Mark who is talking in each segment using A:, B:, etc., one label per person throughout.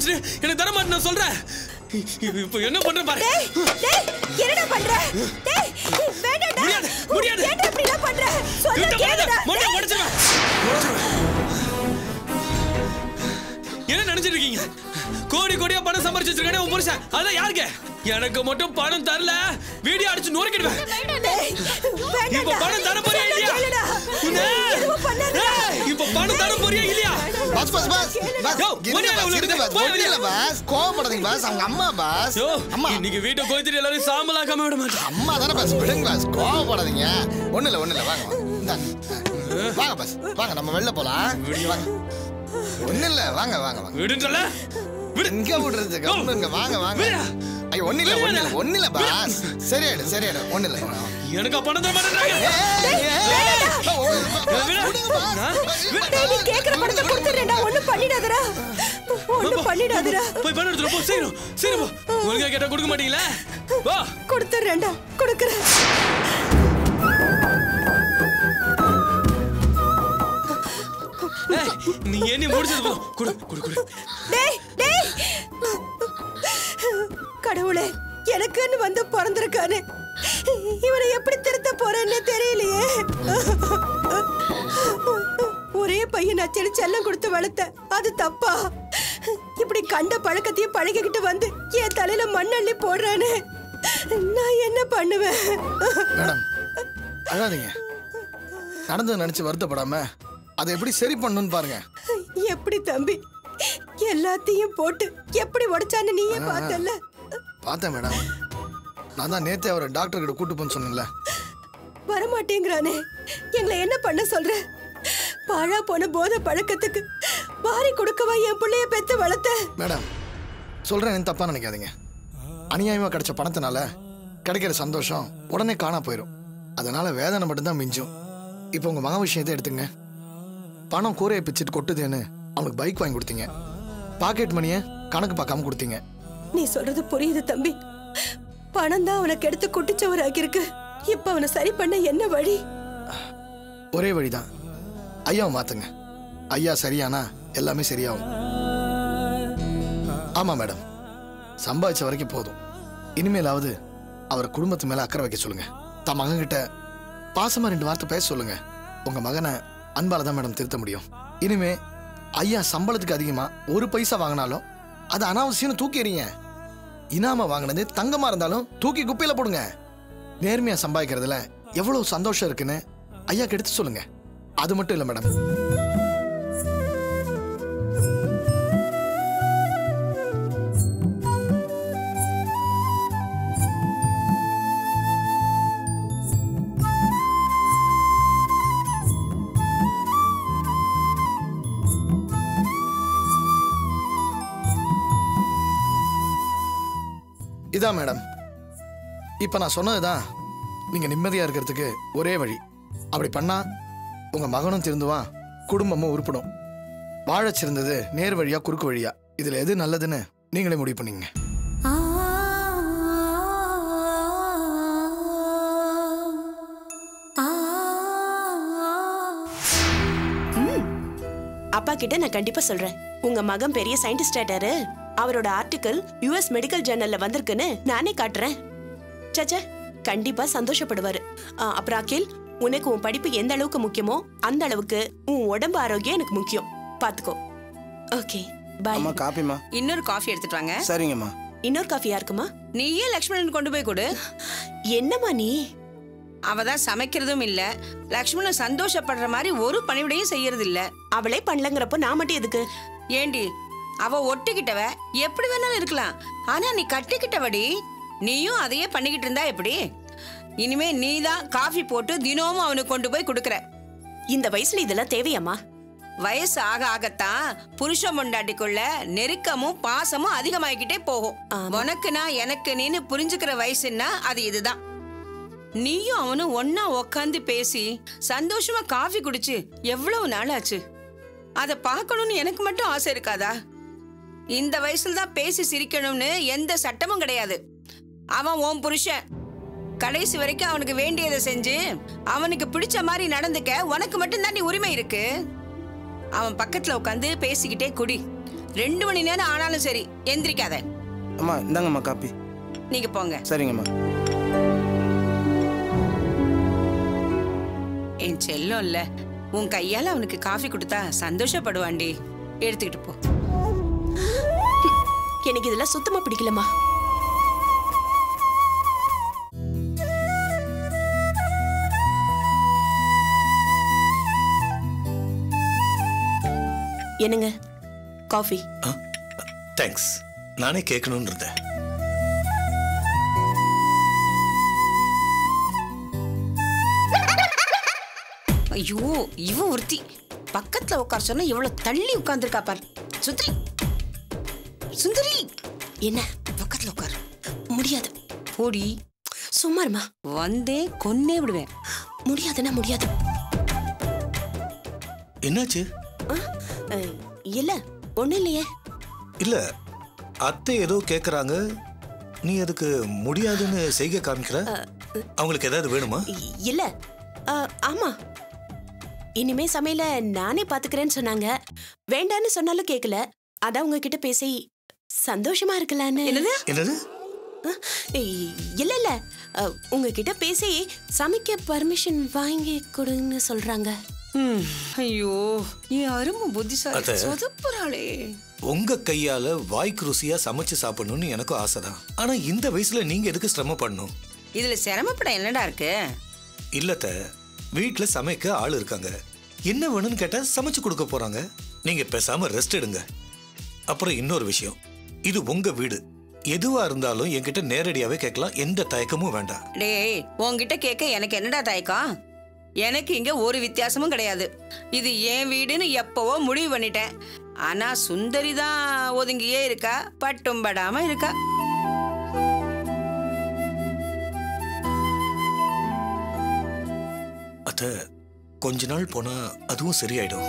A: வச்சுட்டு எனக்கு தர மாட்டேன் நான் சொல்றேன் இ- இ- இப்போ என்ன பண்ற பாரு
B: டேய் டேய் என்னடா பண்ற டேய் வேண்டாம்டா
A: முடியாது, முடியாது.
B: ஏன்டா இப்படி எல்லாம் பண்ற சொல்ல
A: கிட்ட வராத,
B: கேளுடா
A: மண்டையை
B: டேய்.
A: உடைச்சிருவேன். உடைச்சிருவேன். என்ன நினைச்சிட்டு இருக்கீங்க கோடி கோடியா பணம் சம்பாரிச்சு வச்சிருக்கானே உன் புருஷன் அதான் யாருக்கு எனக்கு மட்டும் பணம் தரல வீடியோ அடிச்சு நொறுக்கிடுவேன்
B: டேய், வேண்டாம்டா.
A: இப்ப பணம் தர போறியா
B: சொன்னா
A: இல்லையா
B: கேளுடா.
A: உன்னை-
B: எதுவும் பண்ணாதடா.
A: ஏய், இப்ப பணம் தர போறியா இல்லையா
C: பஸ் பஸ் பஸ் பஸ்
A: யோ,
C: இருங்க
A: ஒண்ணும் இல்ல,
C: பஸ்
A: உள்ள
C: இருங்க
A: விடு.
C: பஸ்
A: போய்
C: ஒண்ணும் இல்ல
A: வெளிய.
C: பஸ் கோவப்படாதீங்க பஸ் அவங்க அம்மா பஸ்
A: யோ,
C: அம்மா
A: இன்னைக்கு வீட்டை கோயத்திட்டு எல்லாரும் சாம்பலாக்காம விட மாட்டேன்
C: அம்மா தானே பஸ் விடுங்க பஸ் கோவப்படாதீங்க ஒண்ணும் இல்ல ஒண்ணும் இல்ல வாங்க வாங்க இந்தாங்க. வாங்க பஸ் வாங்க நம்ம வெளில போலாம் வாங்க ஒண்ணும் இல்ல வாங்க வாங்க வாங்க
A: விடுன்றல விடு
C: எங்க விடுறது கம்முனுங்க வாங்க வாங்க
A: விடுடா.
C: ஐயோ ஒண்ணும் இல்ல ஒண்ணும் இல்ல
A: விடுடா.
C: ஒண்ணும் இல்ல பாஸ் சரியாயிடும் சரியாயிடும் ஒண்ணும் இல்ல
A: எனக்கு பணம் தர மாட்டேன்றாங்க
C: ஏய், ஏய், ஏய்,
A: விடு.
C: விடுங்க பாஸ்.
A: ஆ? விடு.
B: டேய், நீ கேக்குற பணத்தை கொடுத்துடுறேன்டா ஒண்ணும் பண்ணிடாதடா ஒண்ணும் பண்ணிடாதடா
A: போய் பணம் எடுத்துட்டு போ சீக்கிரம் சீக்கிரம் போ ஒழுங்கா கேட்டா கொடுக்க மாட்டீங்களா வா
B: கொடுத்துடுறேன்டா கொடுக்குறேன்
A: ஏய், நீ என்ன முடிச்சது போதும் குடு குடு குடு
B: டேய் டேய் கடவுளே எனக்குன்னு வந்து பிறந்திருக்கானே இவனை எப்படி திருத்த போறேன்னு தெரியலையே ஒரே பையன் நச்சனி செல்லம் கொடுத்து வளர்த்த அது தப்பா இப்படி கண்ட பழக்கத்தையும் பழகிக்கிட்டு வந்து என் தலையில மண்ணள்ளி போடுறானே நான் என்ன பண்ணுவேன்
C: மேடம் அழாதீங்க நடந்ததை நினைச்சு வருத்தப்படாம அதை எப்படி சரி பண்ணணும்னு பாருங்க
B: எப்படி தம்பி எல்லாத்தையும் போட்டு எப்படி உடைச்சான்னு நீயே பார்த்தல்ல
C: பார்த்தேன் மேடம் நான் தான் நேத்தே அவரை டாக்டர் கிட்ட கூட்டு போன்னு சொன்னேன்ல
B: வரமாட்டேங்கிறானே எங்களை என்ன பண்ண சொல்ற பாழா போன போத பழக்கத்துக்கு வாரி கொடுக்கவா என் பிள்ளைய பெத்து வளர்த்த
C: மேடம் சொல்றேன் தப்பா நினைக்காதீங்க அநியாயமா கிடைச்ச பணத்தினால கிடைக்கிற சந்தோஷம் உடனே காணா போயிடும் அதனால வேதனை மட்டும்தான் மிஞ்சும் இப்போ உங்க மகன் விஷயத்தை எடுத்துங்க பணம் கூரையை பிச்சுட்டு கொட்டுதேன்னு அவனுக்கு பைக் வாங்கி கொடுத்தீங்க பாக்கெட் மணியை கணக்கு பார்க்காம கொடுத்தீங்க
B: நீ சொல்றது புரியுது தம்பி பணம் தான் அவனை கெடுத்து குட்டிச்சவராக்கி இருக்கு இப்ப அவனை சரி பண்ண என்ன வழி
C: ஒரே வழிதான் ஐயாவை மாத்துங்க ஐயா சரியானா எல்லாமே சரியாகும் ஆமா மேடம் சம்பாதிச்ச வரைக்கும் போதும் இனிமேலாவது அவர் குடும்பத்து மேல அக்கறை வைக்க சொல்லுங்க தன் மகன்கிட்ட பாசமா ரெண்டு வார்த்தை பேச சொல்லுங்க உங்க மகனை அன்பால தான் மேடம் திருத்த முடியும் இனிமே ஐயா சம்பளத்துக்கு அதிகமா ஒரு பைசா வாங்கினாலும் அது அனாவசியம்னு தூக்கி எறிங்க இனாம வாங்கினது தங்கமா இருந்தாலும் தூக்கி குப்பையில போடுங்க நேர்மையா சம்பாதிக்கிறதுல எவ்வளவு சந்தோஷம் இருக்குன்னு ஐயாக்கு எடுத்து சொல்லுங்க அது மட்டும் இல்ல மேடம் இதான் மேடம் இப்ப நான் சொன்னதுதான் நீங்க நிம்மதியா இருக்கிறதுக்கு ஒரே வழி அப்படி பண்ணா உங்க மகனும் திருந்துவான் குடும்பமும் உருப்படும் வாழச் சிறந்தது நேர் வழியா குறுக்கு வழியா இதுல எது நல்லதுன்னு நீங்களே முடிவு பண்ணீங்க
D: அப்பா கிட்ட நான் கண்டிப்பா சொல்றேன் உங்க மகன் பெரிய சயின்டிஸ்ட் ஆயிட்டாரு அவரோட ஆர்டிக்கல் யுஎஸ் மெடிக்கல் ஜர்னல்ல வந்திருக்குன்னு நானே காட்டுறேன் சச்சா கண்டிப்பா சந்தோஷப்படுவாரு ஆ, அப்புறம் அகில் உனக்கு உன் படிப்பு எந்த அளவுக்கு முக்கியமோ அந்த அளவுக்கு உன் உடம்பு ஆரோக்கியம் எனக்கு முக்கியம் பாத்துக்கோ ஓகே பாய்
E: அம்மா காப்பிம்மா
F: இன்னொரு காஃபி எடுத்துட்டு வாங்க
E: சரிங்கம்மா
D: இன்னொரு காஃபி யாருக்குமா
F: நீயே லக்ஷ்மணன் கொண்டு போய் கொடு
D: என்னம்மா நீ
F: அவ தான் சமைக்கிறதும் இல்ல லக்ஷ்மணன் சந்தோஷப்படுற மாதிரி ஒரு பணிவிடையும் செய்யறது இல்ல
D: அவளே பண்ணலங்கிறப்போ நான் மட்டும் எதுக்கு
F: ஏண்டி அவ ஒட்டிக்கிட்டவ எப்படி வேணாலும் இருக்கலாம் ஆனா நீ கட்டிக்கிட்டவடி நீயும் அதையே பண்ணிக்கிட்டு இருந்தா எப்படி இனிமே நீ தான் காஃபி போட்டு தினமும் அவனுக்கு கொண்டு போய் கொடுக்கற
D: இந்த வயசுல இதெல்லாம் தேவையாம்மா
F: வயசு ஆக ஆகத்தான் புருஷ பொண்டாட்டிக்குள்ள நெருக்கமும் பாசமும் அதிகமாகிக்கிட்டே போகும்
D: ஆமா.
F: உனக்கு நான் எனக்கு நீன்னு புரிஞ்சுக்கிற வயசுன்னா அது இதுதான் நீயும் அவனும் ஒன்னா உக்காந்து பேசி சந்தோஷமா காஃபி குடிச்சு எவ்வளவு நாள் ஆச்சு அத பார்க்கணும்னு எனக்கு மட்டும் ஆசை இருக்காதா இந்த வயசுல தான் பேசி சிரிக்கணும்னு எந்த சட்டமும் கிடையாது அவன் உன் புருஷன் கடைசி வரைக்கும் அவனுக்கு வேண்டியதை செஞ்சு அவனுக்கு பிடிச்ச மாதிரி நடந்துக்க உனக்கு மட்டும்தான் நீ உரிமை இருக்கு அவன் பக்கத்துல உட்காந்து பேசிக்கிட்டே குடி ரெண்டு மணி நேரம் ஆனாலும் சரி எந்திரிக்காத
E: அம்மா இந்தாங்கம்மா காப்பி
F: நீங்க போங்க
E: சரிங்கம்மா
F: என் செல்லம் இல்ல உன் கையால அவனுக்கு காஃபி கொடுத்தா சந்தோஷப்படுவான்டி எடுத்துக்கிட்டு போ
D: எனக்கு இதெல்லாம் சுத்தமா பிடிக்கலமா என்னங்க காஃபி
G: தேங்க்ஸ் நானே கேட்கணும்னு இருந்தேன்
F: ஐயோ இவ ஒருத்தி பக்கத்துல உட்கார சொன்னா எவ்வளவு தள்ளி உட்கார்ந்துருக்கா பார் சுந்தரி சுந்தரி
D: என்ன
F: பக்கத்துல உட்காரு
D: முடியாது
F: போடி
D: சும்மாருமா
F: வந்தே கொன்னே விடுவேன்
D: முடியாதுன்னா முடியாது
G: என்னாச்சு
D: ஆ, அஹ், இல்ல ஒண்ணும் இல்லையே
G: இல்ல அத்தை ஏதோ கேக்குறாங்க நீ அதுக்கு முடியாதுன்னு செய்கை காமிக்கிற அவங்களுக்கு ஏதாவது வேணுமா
D: இ- இல்ல அஹ், ஆமா இனிமே சமையல நானே பாத்துக்கிறேன்னு சொன்னாங்க வேண்டான்னு சொன்னாலும் கேட்கல அதான் உங்ககிட்ட பேசி சந்தோஷமா இருக்கலான்னு
F: என்னது
G: என்னது
D: அஹ், இ- இல்ல இல்ல அஹ், உங்ககிட்ட பேசி சமைக்க பர்மிஷன் வாங்கி கொடுன்னு சொல்றாங்க
F: ம், ஐயோ என் அருமை புத்திசாலி
G: அத்தை.
F: சொதப்புறாளே
G: உங்க கையால வாய்க்கு ருசியா சமைச்சு சாப்பிடணும்னு எனக்கும் ஆசைதான் ஆனா இந்த வயசுல நீங்க எதுக்கு சிரமப்படணும்
F: இதுல சிரமப்பட என்னடா இருக்கு
G: இல்லத்த வீட்ல சமைக்க ஆள் இருக்காங்க என்ன வேணும்னு கேட்டா சமைச்சு கொடுக்க போறாங்க நீங்க பேசாம ரெஸ்ட் எடுங்க அப்புறம் இன்னொரு விஷயம் இது உங்க வீடு எதுவா இருந்தாலும் என்கிட்ட நேரடியாவே கேட்கலாம் எந்த தயக்கமும் வேண்டாம்
F: டேய் உன்கிட்ட கேட்க எனக்கு என்னடா தயக்கம் எனக்கு இங்க ஒரு வித்தியாசமும் கிடையாது இது என் வீடுன்னு எப்பவோ முடிவு பண்ணிட்டேன் ஆனா சுந்தரி தான் ஒதுங்கியே இருக்கா பட்டும் படாம இருக்கா
G: அத்த கொஞ்ச நாள் போனா அதுவும் சரியாயிடும்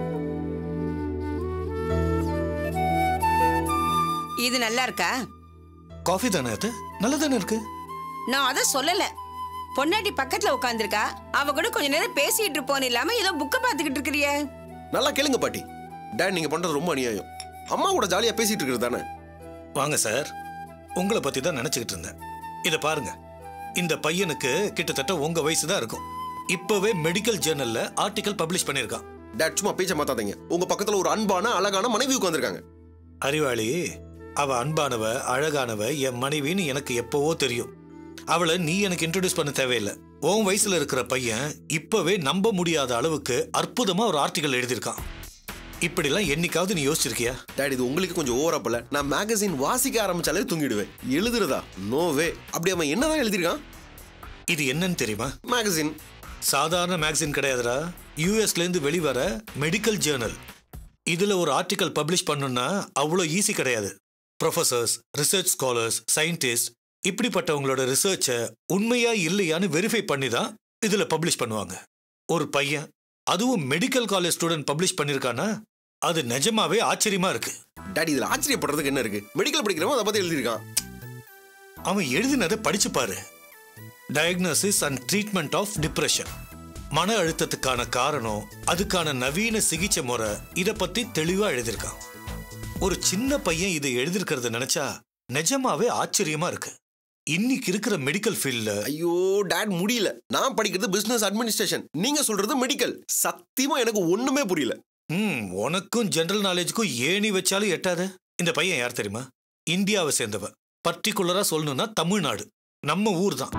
F: இது நல்லா இருக்கா
G: காஃபி தானே அத்த நல்லதானே இருக்கு
F: நான் அதை சொல்லல பொன்னாட்டி பக்கத்துல உட்காந்துருக்கா அவ கூட கொஞ்ச நேரம் பேசிட்டு இருப்போன்னு இல்லாம ஏதோ புக்கை பார்த்துக்கிட்டு இருக்கிறியே
H: நல்லா கேளுங்க பாட்டி டேட் நீங்க பண்றது ரொம்ப அநியாயம் அம்மா கூட ஜாலியா பேசிட்டு இருக்கிறது தானே
G: வாங்க சார் உங்களை பத்தி தான் நினைச்சுக்கிட்டு இருந்தேன் இதை பாருங்க இந்த பையனுக்கு கிட்டத்தட்ட உங்க வயசு தான் இருக்கும் இப்பவே மெடிக்கல் ஜேர்னல்ல ஆர்டிக்கல் பப்ளிஷ் பண்ணியிருக்கான்
H: டேட் சும்மா பேச்ச மாத்தாதீங்க உங்க பக்கத்துல ஒரு அன்பான அழகான மனைவி உட்காந்துருக்காங்க
G: அறிவாளி அவ அன்பானவ அழகானவ என் மனைவின்னு எனக்கு எப்பவோ தெரியும் அவளை நீ எனக்கு இன்ட்ரோடியூஸ் பண்ண தேவையில்லை உன் வயசுல இருக்கிற பையன் இப்பவே நம்ப முடியாத அளவுக்கு அற்புதமா ஒரு ஆர்டிக்கல் எழுதியிருக்கான் இப்படிலாம் என்னைக்காவது நீ யோசிச்சிருக்கியா
H: டேட் இது உங்களுக்கு கொஞ்சம் ஓவரா போல நான் மேகசின் வாசிக்க ஆரம்பிச்சாலே தூங்கிடுவேன் எழுதுறதா நோ வே அப்படி அவன் என்னதான் எழுதியிருக்கான்
G: இது என்னன்னு தெரியுமா
H: மேகசின்
G: சாதாரண மேகசின் கிடையாதுடா யூஎஸ்ல இருந்து வெளிவர மெடிக்கல் ஜேர்னல் இதுல ஒரு ஆர்டிக்கல் பப்ளிஷ் பண்ணணும்னா அவ்வளோ ஈஸி கிடையாது ப்ரொஃபசர்ஸ் ரிசர்ச் ஸ்காலர்ஸ் சயின்டிஸ்ட் இப்படிப்பட்டவங்களோட ரிசர்ச்சை உண்மையா இல்லையான்னு வெரிஃபை பண்ணி தான் இதுல பப்ளிஷ் பண்ணுவாங்க ஒரு பையன் அதுவும் மெடிக்கல் காலேஜ் ஸ்டூடெண்ட் பப்ளிஷ் பண்ணிருக்கானா அது நிஜமாவே ஆச்சரியமா இருக்கு
H: டேடி இதுல ஆச்சரியப்படுறதுக்கு என்ன இருக்கு மெடிக்கல் படிக்கிறவன் அதை பத்தி எழுதியிருக்கான்
G: அவன் எழுதினதை படிச்சு பாரு diagnosis and treatment of depression மன அழுத்தத்துக்கான காரணம் அதுக்கான நவீன சிகிச்சை முறை இத பத்தி தெளிவா எழுதியிருக்கான் ஒரு சின்ன பையன் இதை எழுதியிருக்கிறத நினைச்சா நிஜமாவே ஆச்சரியமா இருக்கு இன்னைக்கு இருக்கிற மெடிக்கல் ஃபீல்ட்ல
H: ஐயோ டேட் முடியல நான் படிக்கிறது பிசினஸ் அட்மினிஸ்ட்ரேஷன் நீங்க சொல்றது மெடிக்கல் சத்தியமா எனக்கு ஒண்ணுமே புரியல
G: ம் உனக்கும் ஜெனரல் நாலேஜுக்கும் ஏணி வச்சாலும் எட்டாத இந்த பையன் யார் தெரியுமா இந்தியாவை சேர்ந்தவன் பர்டிகுலரா சொல்லணும்னா தமிழ்நாடு நம்ம ஊர் தான்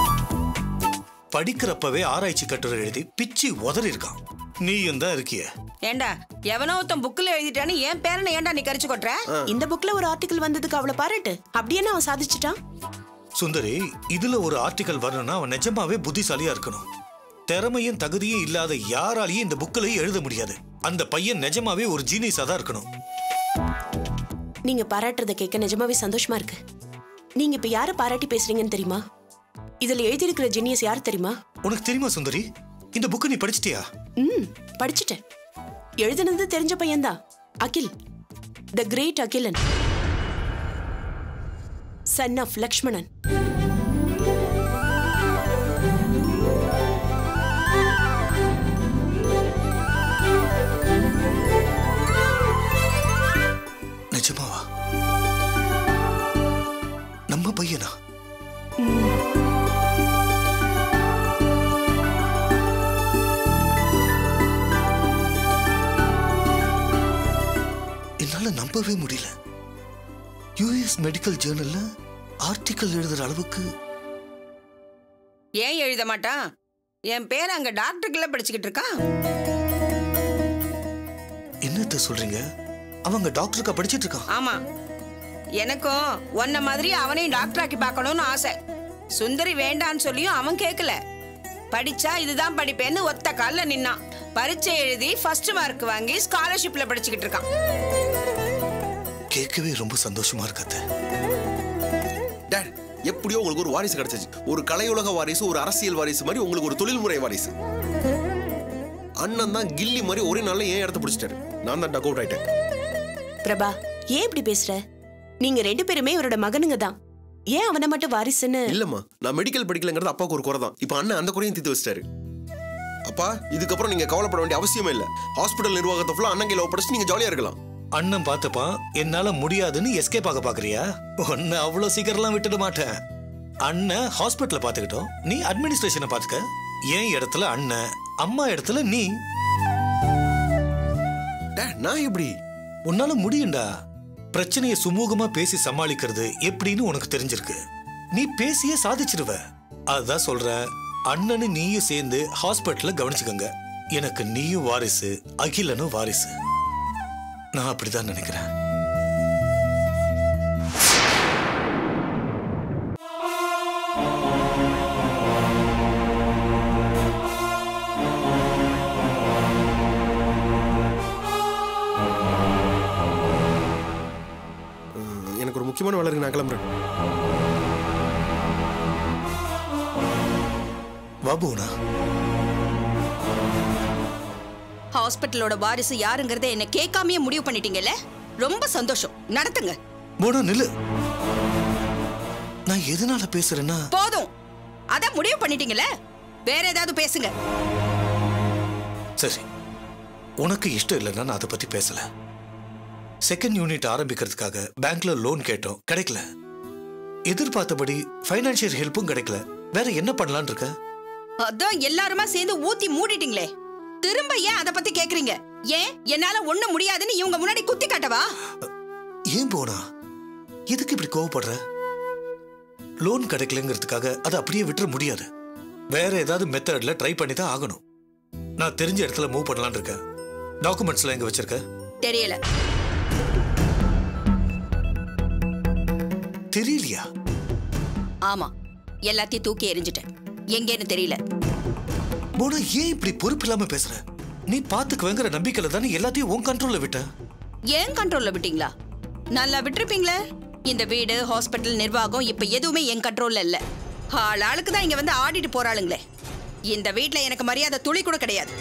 G: படிக்கிறப்பவே ஆராய்ச்சி கட்டுரை எழுதி பிச்சு உதறி இருக்கான் நீயும் தான் இருக்கிய
F: ஏண்டா எவனோ ஒருத்தன் புக்கில் எழுதிட்டான்னு என் பேரனை ஏன்டா நீ கரிச்சு கொட்டுற
D: இந்த புக்ல ஒரு ஆர்டிக்கல் வந்ததுக்கு அவளை பாராட்டு அப்படியே அவன் சாதிச்சிட்டான்
G: சுந்தரி இதுல ஒரு ஆர்டிக்கல் வரணும்னா அவன் நிஜமாவே புத்திசாலியா இருக்கணும் திறமையும் தகுதியும் இல்லாத யாராலையும் இந்த புக்கிலையும் எழுத முடியாது அந்த பையன் நிஜமாவே ஒரு ஜீனியஸா தான் இருக்கணும்
D: நீங்க பாராட்டுறத கேட்க நிஜமாவே சந்தோஷமா இருக்கு நீங்க இப்ப யார பாராட்டி பேசுறீங்கன்னு தெரியுமா இதுல எழுதியிருக்கிற ஜீனியஸ் யார் தெரியுமா
G: உனக்கு தெரியுமா சுந்தரி இந்த புக்கு நீ படிச்சிட்டியா
D: ம் படிச்சுட்டேன் எழுதுனது தெரிஞ்ச பையன்தான் Akhil the great Akilan son of Lakshmanan
G: நம்பவே முடியல யூஎஸ் மெடிக்கல் ஜேர்னல்ல ஆர்டிக்கல் எழுதுற அளவுக்கு
F: ஏன் எழுத மாட்டான் என் பேர் அங்க டாக்டருக்குள்ள படிச்சுக்கிட்டு இருக்கான்
G: என்னத்த சொல்றீங்க அவங்க டாக்டருக்கா படிச்சிட்டு இருக்கான்
F: ஆமா எனக்கும் உன்ன மாதிரி அவனையும் டாக்டர் ஆக்கி பார்க்கணும்னு ஆசை சுந்தரி வேண்டான்னு சொல்லியும் அவன் கேட்கல படிச்சா இதுதான் படிப்பேன்னு ஒத்த கால்ல நின்னான் பரீட்சை எழுதி ஃபர்ஸ்ட் மார்க் வாங்கி ஸ்காலர்ஷிப்ல படிச்சுக்கிட்டு இருக்கான்
G: கேட்கவே ரொம்ப சந்தோஷமா இருக்கத்த
H: டேட் எப்படியோ உங்களுக்கு ஒரு வாரிசு கிடைச்சிச்சு ஒரு கலையுலக வாரிசு ஒரு அரசியல் வாரிசு மாதிரி உங்களுக்கு ஒரு தொழில்முறை வாரிசு அண்ணன் தான் கில்லி மாதிரி ஒரே நாள்ல ஏன் இடத்த பிடிச்சிட்டாரு நான் தான் டக் அவுட் ஆயிட்டேன்
D: பிரபா ஏன் இப்படி பேசுற நீங்க ரெண்டு பேருமே இவரோட மகனுங்க தான் ஏன் அவனை மட்டும் வாரிசுன்னு
H: இல்லம்மா நான் மெடிக்கல் படிக்கலங்கிறது அப்பாவுக்கு ஒரு குறை தான் இப்போ அண்ணன் அந்த குறையும் தீர்த்து வச்சிட்டாரு அப்பா இதுக்கப்புறம் நீங்க கவலைப்பட வேண்டிய அவசியமே இல்ல ஹாஸ்பிட்டல் நிர்வாகத்தை ஃபுல்லா அண்ணன் கையில ஒப்படைச்சு நீங்க ஜாலியா இருக்கலாம்
G: அண்ணன் பார்த்தப்பான் என்னால முடியாதுன்னு எஸ்கேப் ஆக பாக்குறியா உன்னை அவ்வளவு சீக்கிரம்லாம் விட்டுட மாட்டேன் அண்ணன் ஹாஸ்பிட்டல பாத்துக்கிட்டோம் நீ அட்மினிஸ்ட்ரேஷனை பாத்துக்க என் இடத்துல அண்ணன் அம்மா இடத்துல நீ
H: டேட் நான் எப்படி
G: உன்னால முடியும்டா பிரச்சனையை சுமூகமா பேசி சமாளிக்கிறது எப்படின்னு உனக்கு தெரிஞ்சிருக்கு நீ பேசியே சாதிச்சிருவ அதான் சொல்றேன் அண்ணனு நீயும் சேர்ந்து ஹாஸ்பிட்டல்ல கவனிச்சுக்கோங்க எனக்கு நீயும் வாரிசு அகிலனும் வாரிசு நான் அப்படிதான் நினைக்கிறேன்
H: அஹ், எனக்கு ஒரு முக்கியமான வேலை இருக்கு நான் கிளம்புறேன்
G: வாபுனா
I: ஹாஸ்பிட்டலோட வாரிசு யாருங்கறத என்ன கேட்காமயே முடிவு பண்ணிட்டீங்கல்ல ரொம்ப சந்தோஷம் நடத்துங்க
G: போனா நில்லு நான் எதனால பேசுறேன்னா
I: போதும் அதான் முடிவு பண்ணிட்டீங்கல்ல வேற ஏதாவது பேசுங்க
G: சரி உனக்கு இஷ்டம் இல்லைன்னா நான் அதை பத்தி பேசல செகண்ட் யூனிட் ஆரம்பிக்கிறதுக்காக பேங்க்ல லோன் கேட்டோம் கிடைக்கல எதிர்பார்த்தபடி ஃபைனான்சியல் ஹெல்ப்பும் கிடைக்கல வேற என்ன பண்ணலாம்னு இருக்க
I: அதான் எல்லாருமா சேர்ந்து ஊத்தி மூடிட்டீங்களே திரும்ப ஏன் அத பத்தி கேக்குறீங்க ஏன் என்னால ஒண்ணு முடியாதுன்னு இவங்க முன்னாடி குத்தி காட்டவா
G: ஏன் போனா எதுக்கு இப்படி கோவப்படுற லோன் கிடைக்கலங்கிறதுக்காக அதை அப்படியே விட்டுற முடியாது வேற ஏதாவது மெத்தட்ல ட்ரை பண்ணி தான் ஆகணும் நான் தெரிஞ்ச இடத்துல மூவ் பண்ணலாம்னு இருக்கேன் டாக்குமெண்ட்ஸ்லாம் எங்க வச்சிருக்க
I: தெரியல
G: தெரியலையா
I: ஆமா எல்லாத்தையும் தூக்கி எறிஞ்சிட்டேன் எங்கேன்னு தெரியல
G: போனா ஏன் இப்படி பொறுப்பு இல்லாம பேசுற நீ பாத்துக்குவேங்கிற நம்பிக்கையில தானே எல்லாத்தையும் உன் கண்ட்ரோல்ல விட்ட
I: ஏன் கண்ட்ரோல்ல விட்டீங்களா நல்லா விட்டுருப்பீங்களே இந்த வீடு ஹாஸ்பிட்டல் நிர்வாகம் இப்ப எதுவுமே என் கண்ட்ரோல்ல இல்ல ஆள் ஆளுக்கு தான் இங்க வந்து ஆடிட்டு போறாளுங்களே இந்த வீட்ல எனக்கு மரியாதை துளி கூட கிடையாது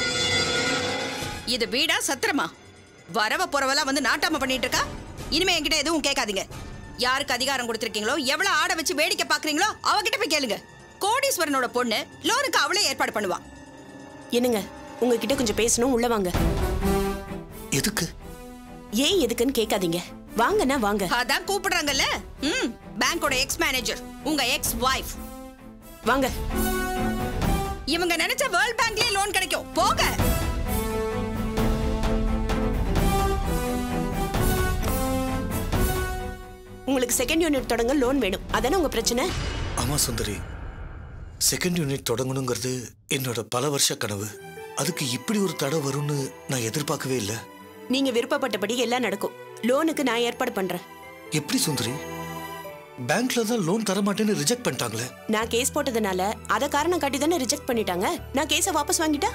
I: இது வீடா சத்திரமா வரவ போறவெல்லாம் வந்து நாட்டாம பண்ணிட்டு இருக்கா இனிமே என்கிட்ட எதுவும் கேட்காதீங்க யாருக்கு அதிகாரம் கொடுத்துருக்கீங்களோ எவ்வளவு ஆட வச்சு வேடிக்கை பாக்குறீங்களோ அவகிட்ட போய் கேளுங்க கோடீஸ்வரனோட பொண்ணு லோனுக்கு அவளே ஏற்பாடு பண்ணுவா
D: என்னங்க உங்ககிட்ட கொஞ்சம் பேசணும் உள்ள வாங்க
G: எதுக்கு
D: ஏன் எதுக்குன்னு கேட்காதீங்க வாங்கண்ணா வாங்க
I: அதான் கூப்பிடுறாங்கல்ல ம் பேங்கோட எக்ஸ் மேனேஜர் உங்க எக்ஸ் வைஃப்
D: வாங்க
I: இவங்க நினைச்ச வேர்ல்ட் பேங்க்லயே லோன் கிடைக்கும் போங்க
D: உங்களுக்கு செகண்ட் யூனிட் தொடங்க லோன் வேணும் அதானே உங்க பிரச்சனை
G: ஆமா சுந்தரி செகண்ட் யூனிட் தொடங்கணுங்கிறது என்னோட பல வருஷ கனவு அதுக்கு இப்படி ஒரு தடை வரும்னு நான் எதிர்பார்க்கவே இல்லை
D: நீங்க விருப்பப்பட்டபடி எல்லாம் நடக்கும் லோனுக்கு நான் ஏற்பாடு பண்றேன்
G: எப்படி சுந்தரி பேங்க்ல தான் லோன் தர மாட்டேன்னு ரிஜெக்ட் பண்ணிட்டாங்களே
D: நான் கேஸ் போட்டதுனால அத காரணம் காட்டி தானே ரிஜெக்ட் பண்ணிட்டாங்க நான் கேஸை வாபஸ் வாங்கிட்டா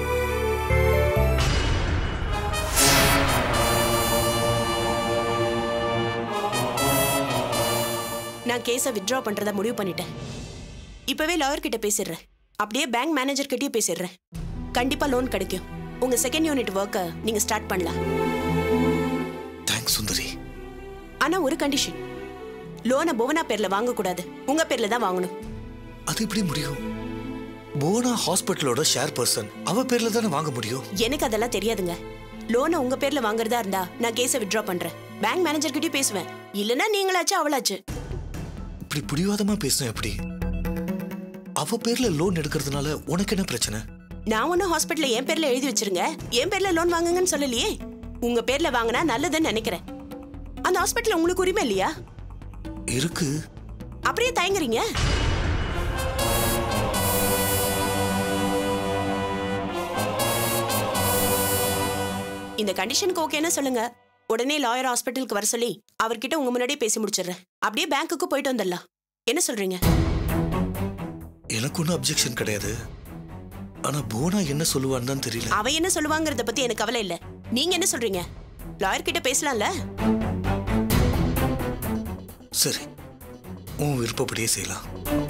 D: நான் கேஸை வித்ட்ரா பண்றதா முடிவு பண்ணிட்டேன் இப்பவே லாயர் கிட்ட பேசிடுறேன் அப்படியே பேங்க் மேனேஜர் கிட்டயும் பேசிடுறேன் கண்டிப்பா லோன் கிடைக்கும் உங்க செகண்ட் யூனிட் ஒர்க்கை நீங்க ஸ்டார்ட் பண்ணலாம்
G: தேங்க்ஸ் சுந்தரி
D: ஆனா ஒரு கண்டிஷன் லோனை புவனா பேர்ல வாங்க கூடாது உங்க பேர்ல தான் வாங்கணும்
G: அது எப்படி முடியும் போனா ஹாஸ்பிட்டலோட ஷேர் பர்சன் அவ பேர்ல தானே வாங்க முடியும்
D: எனக்கு அதெல்லாம் தெரியாதுங்க லோனை உங்க பேர்ல வாங்குறதா இருந்தா நான் கேஸை வித்ட்ரா பண்றேன் பேங்க் மேனேஜர் கிட்டயும் பேசுவேன் இல்லனா நீங்களாச்சு அவளாச்சு
G: இப்படி பிடிவாதமா பேசுனேன் எப்படி அவ பேர்ல லோன் எடுக்கிறதுனால உனக்கு என்ன பிரச்சனை
D: நான் ஒன்னும் ஹாஸ்பிட்டல்ல என் பேர்ல எழுதி வச்சிருங்க என் பேர்ல லோன் வாங்குங்கன்னு சொல்லலையே உங்க பேர்ல வாங்கினா நல்லதுன்னு நினைக்கிறேன் அந்த ஹாஸ்பிட்டல் உங்களுக்கு உரிமை இல்லையா
G: இருக்கு
D: அப்படியே தயங்குறீங்க இந்த கண்டிஷனுக்கு ஓகேன்னு சொல்லுங்க உடனே லாயர் ஹாஸ்பிட்டலுக்கு வர சொல்லி அவர்கிட்ட உங்க முன்னாடியே பேசி முடிச்சிடுறேன் அப்படியே பேங்க்குக்கு போயிட்டு வந்துடலாம் என்ன சொல்றீங்க
G: எனக்கு ஒன்றும் அப்ஜெக்ஷன் கிடையாது ஆனா போனா என்ன சொல்லுவான்னு தான் தெரியல
D: அவ என்ன சொல்லுவாங்கறத பத்தி எனக்கு கவலை இல்ல நீங்க என்ன சொல்றீங்க லாயர் கிட்ட பேசலாம்ல
G: சரி உன் விருப்பப்படியே செய்யலாம்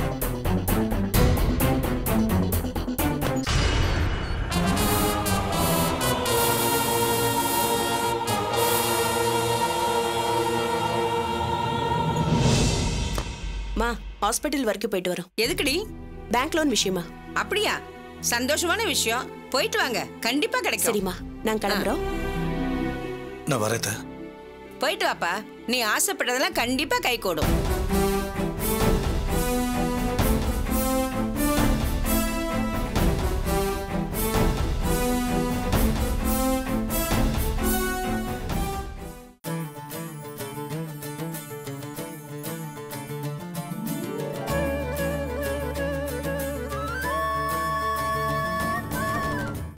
D: மா ஹாஸ்பிட்டல் வரைக்கும் போயிட்டு வரோம்
F: எதுக்குடி
D: பேங்க் லோன் விஷயமா
F: அப்படியா சந்தோஷமான விஷயம் போயிட்டு வாங்க கண்டிப்பா கிடைக்கும்
D: சரிம்மா நான் கிளம்புறோம்
G: நான் வரேன் அத்தை.
F: போயிட்டு வாப்பா நீ ஆசைப்பட்டதெல்லாம் கண்டிப்பா கை கூடும்